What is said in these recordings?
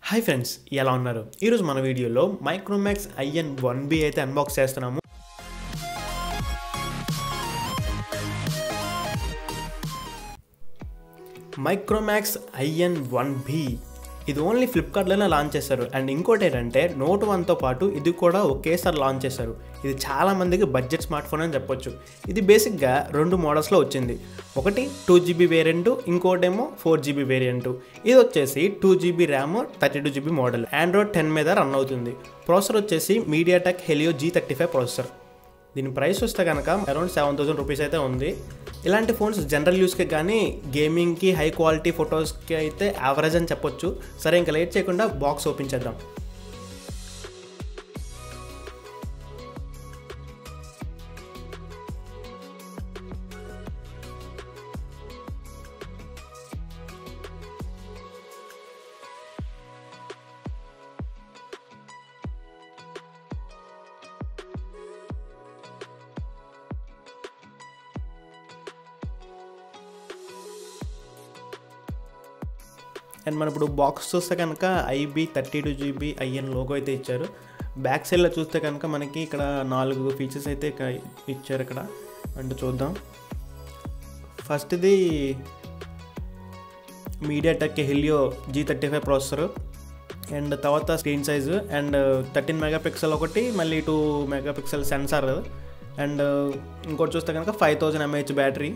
Hi friends ఎలా ఉన్నారు ఈరోజు మన వీడియోలో మైక్రోమాక్స్ ఐఎన్ వన్ బి అయితే అన్బాక్స్ చేస్తున్నాము మైక్రోమాక్స్ ఐఎన్ వన్ బి ఇది ఓన్లీ ఫ్లిప్కార్ట్లోనే లాంచ్ చేశారు అండ్ ఇంకోటి ఏంటంటే నోట్ వన్తో పాటు ఇది కూడా ఒకేసారి లాంచ్ చేశారు ఇది చాలా మందికి బడ్జెట్ స్మార్ట్ ఫోన్ అని చెప్పొచ్చు ఇది బేసిక్గా రెండు మోడల్స్లో వచ్చింది ఒకటి టూ జీబీ వేరియంట్ ఇంకోటేమో ఫోర్ జీబీ వేరియంట్ ఇది వచ్చేసి two GB RAM thirty two GB model Android ten మీద రన్ అవుతుంది ప్రాసెసర్ వచ్చేసి MediaTek Helio G thirty five processor దీని ప్రైస్ వస్తే కనుక అరౌండ్ సెవెన్ థౌసండ్ రూపీస్ అయితే ఉంది ఇలాంటి ఫోన్స్ జనరల్ యూస్కి కానీ గేమింగ్కి హై క్వాలిటీ ఫొటోస్కి అయితే యావరేజ్ అని చెప్పొచ్చు సరే ఇంకా లేట్ చేయకుండా బాక్స్ ఓపెన్ చేద్దాం అండ్ మనం ఇప్పుడు బాక్స్ చూస్తే కనుక IB thirty two GB IN logo అయితే ఇచ్చారు బ్యాక్ సైడ్లో చూస్తే కనుక మనకి ఇక్కడ నాలుగు ఫీచర్స్ అయితే ఇక ఇచ్చారు ఇక్కడ అంటే చూద్దాం ఫస్ట్ది MediaTek Helio G thirty five processor and తర్వాత screen size and thirteen megapixel ఒకటి మళ్ళీ టూ మెగాపిక్సెల్ సెన్సార్ అండ్ ఇంకోటి చూస్తే కనుక ఫైవ్ థౌజండ్ ఎంఏహెచ్ బ్యాటరీ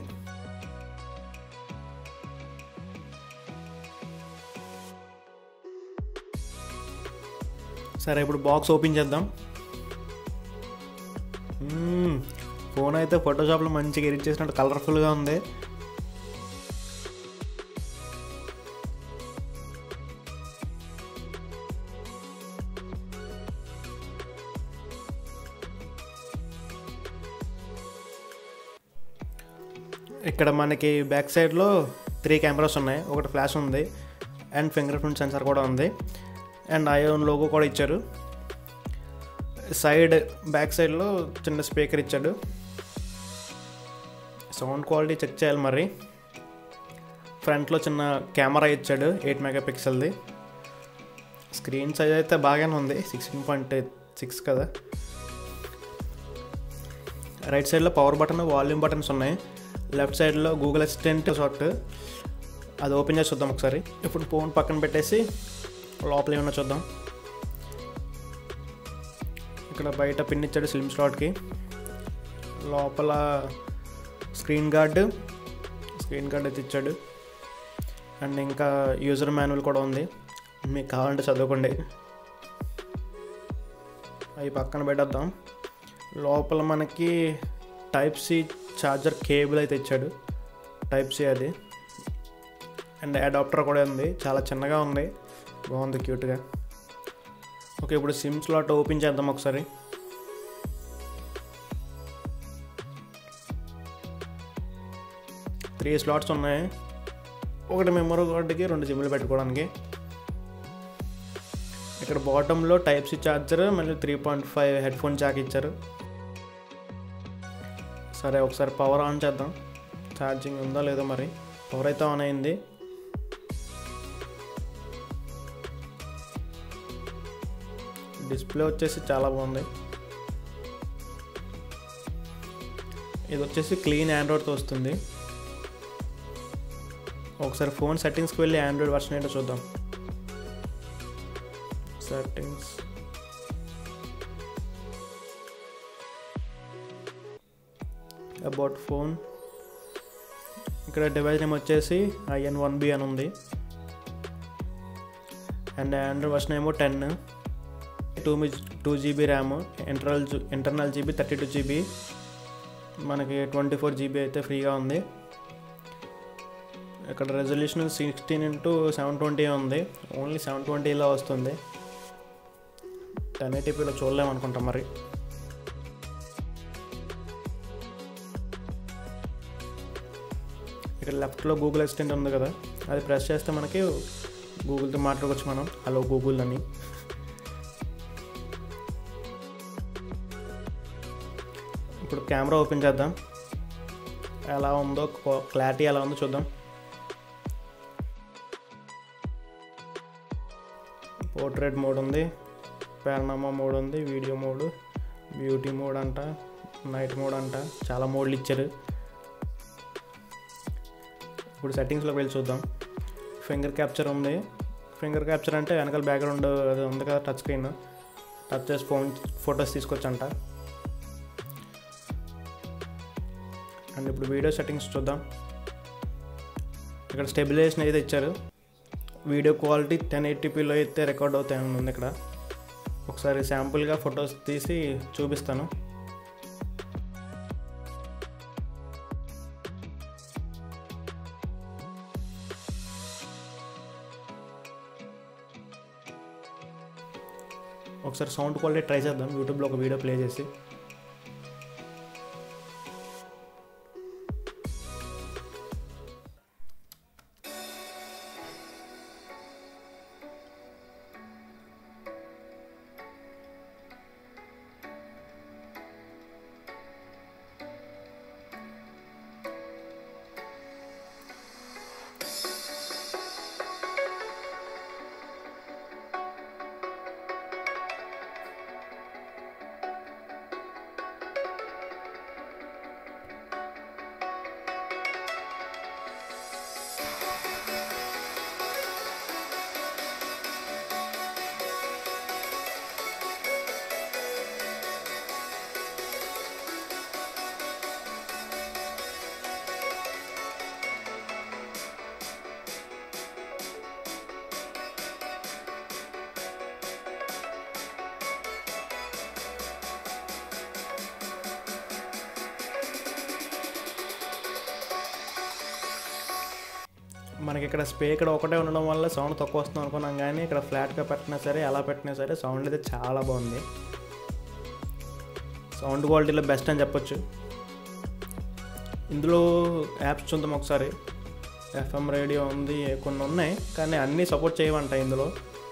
సరే ఇప్పుడు బాక్స్ ఓపెన్ చేద్దాం మ్మ్. ఫోన్ అయితే ఫోటోషాప్లో మంచిగా ఎడిట్ చేసినట్టు కలర్ఫుల్గా ఉంది ఇక్కడ మనకి బ్యాక్ సైడ్లో త్రీ కెమెరాస్ ఉన్నాయి ఒకటి ఫ్లాష్ ఉంది అండ్ ఫింగర్ ప్రింట్ సెన్సార్ కూడా ఉంది అండ్ ఐఓన్ లోగో కూడా ఇచ్చారు సైడ్ బ్యాక్ సైడ్లో చిన్న స్పీకర్ ఇచ్చాడు సౌండ్ క్వాలిటీ చెక్ చేయాలి మరి ఫ్రంట్లో చిన్న కెమెరా ఇచ్చాడు ఎయిట్ మెగా పిక్సెల్ది స్క్రీన్ సైజ్ అయితే బాగానే ఉంది సిక్స్టీన్ పాయింట్ సిక్స్ కదా రైట్ సైడ్లో పవర్ బటన్ వాల్యూమ్ బటన్స్ ఉన్నాయి లెఫ్ట్ సైడ్లో గూగుల్ అసిస్టెంట్ షార్ట్ అది ఓపెన్ చేసి చూద్దాం ఒకసారి ఇప్పుడు ఫోన్ పక్కన పెట్టేసి లోపల ఏమన్నా చూద్దాం ఇక్కడ బయట పిన్ ఇచ్చాడు స్లిమ్ స్లాట్కి లోపల స్క్రీన్ గార్డ్ స్క్రీన్ గార్డ్ అయితే ఇచ్చాడు అండ్ ఇంకా యూజర్ మాన్యువల్ కూడా ఉంది మీకు కావాలంటే చదువుకోండి అవి పక్కన పెట్టేద్దాం లోపల మనకి టైప్ సి ఛార్జర్ కేబుల్ అయితే ఇచ్చాడు టైప్ సి అది అండ్ అడాప్టర్ కూడా ఉంది చాలా చిన్నగా ఉంది బాగుంది క్యూట్గా ఓకే ఇప్పుడు సిమ్ స్లాట్ ఓపెన్ చేద్దాం ఒకసారి త్రీ స్లాట్స్ ఉన్నాయి ఒకటి మెమరీ కార్డుకి రెండు సిమ్లు పెట్టుకోవడానికి ఇక్కడ బాటంలో టైప్ సి ఛార్జర్ మళ్ళీ three point five headphone jack ఇచ్చారు సరే ఒకసారి పవర్ ఆన్ చేద్దాం ఛార్జింగ్ ఉందా లేదో మరి పవర్ అయితే ఆన్ అయింది డిస్ప్లే వచ్చేసి చాలా బాగుంది ఇది వచ్చేసి క్లీన్ ఆండ్రాయిడ్తో వస్తుంది ఒకసారి ఫోన్ సెట్టింగ్స్కి వెళ్ళి ఆండ్రాయిడ్ వర్షన్ ఏంటో చూద్దాం సెట్టింగ్స్ అబౌట్ ఫోన్ ఇక్కడ డివైస్ నేమ్ వచ్చేసి ఐఎన్ వన్ బి అని ఉంది అండ్ ఆండ్రాయిడ్ వర్షన్ ఏమో ten two me two GB RAM internal internal GB thirty two GB మనకి ట్వంటీ ఫోర్ జీబీ అయితే ఫ్రీగా ఉంది ఇక్కడ resolution sixteen into seven twenty ఉంది ఓన్లీ సెవెన్ ట్వంటీలో వస్తుంది టెన్ ఎయిటీపీలో చూడలేము అనుకుంటాం మరి ఇక్కడ లెఫ్ట్లో గూగుల్ అసిస్టెంట్ ఉంది కదా అది ప్రెస్ చేస్తే మనకి గూగుల్తో మాట్లాడుకోవచ్చు మనం హలో గూగుల్ అని ఇప్పుడు కెమెరా ఓపెన్ చేద్దాం ఎలా ఉందో క్లారిటీ ఎలా ఉందో చూద్దాం పోర్ట్రేట్ మోడ్ ఉంది పారనామా మోడ్ ఉంది వీడియో మోడ్ బ్యూటీ మోడ్ అంట నైట్ మోడ్ అంట చాలా మోడ్లు ఇచ్చారు ఇప్పుడు సెట్టింగ్స్లోకి వెళ్ళి చూద్దాం ఫింగర్ క్యాప్చర్ ఉంది ఫింగర్ క్యాప్చర్ అంటే వెనకాల బ్యాక్గ్రౌండ్ అది ఉంది కదా టచ్ స్క్రీన్ టచ్ చేసి ఫోన్ ఫొటోస్ తీసుకొచ్చంట అండ్ ఇప్పుడు వీడియో సెట్టింగ్స్ చూద్దాం ఇక్కడ స్టెబిలైజేషన్ అయితే ఇచ్చారు వీడియో క్వాలిటీ టెన్ ఎయిటీపీలో అయితే రికార్డ్ అవుతాయని ఉంది ఇక్కడ ఒకసారి శాంపుల్గా ఫొటోస్ తీసి చూపిస్తాను ఒకసారి సౌండ్ క్వాలిటీ ట్రై చేద్దాం యూట్యూబ్లో ఒక వీడియో ప్లే చేసి మనకి ఇక్కడ స్పీకర్ ఒకటే ఉండడం వల్ల సౌండ్ తక్కువ వస్తుంది అనుకున్నాం కానీ ఇక్కడ ఫ్లాట్గా పెట్టినా సరే ఎలా పెట్టినా సరే సౌండ్ అయితే చాలా బాగుంది సౌండ్ క్వాలిటీలో బెస్ట్ అని చెప్పొచ్చు ఇందులో యాప్స్ చూద్దాం ఒకసారి ఎఫ్ఎం రేడియో ఉంది కొన్ని ఉన్నాయి కానీ అన్నీ సపోర్ట్ చేయమంట ఇందులో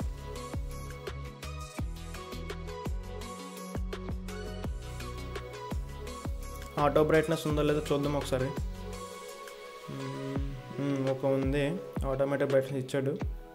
ఆటో బ్రైట్నెస్ ఉందో లేదో చూద్దాం ఒకసారి మ్మ్, మ్మ్, ఒక ఉంది ఆటోమేటిక్ బ్రైట్నెస్ ఇచ్చాడు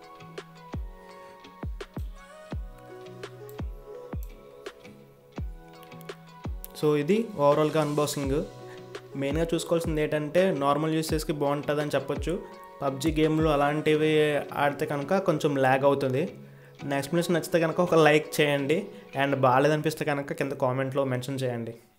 సో ఇది ఓవరాల్గా అన్బాక్సింగ్ మెయిన్గా చూసుకోవాల్సింది ఏంటంటే నార్మల్ యూసెస్కి బాగుంటుందని చెప్పొచ్చు పబ్జి గేమ్లు అలాంటివి ఆడితే కనుక కొంచెం ల్యాగ్ అవుతుంది నా ఎక్స్ప్లెనేషన్ నచ్చితే కనుక ఒక లైక్ చేయండి అండ్ బాగాలేదనిపిస్తే కనుక కింద కామెంట్లో మెన్షన్ చేయండి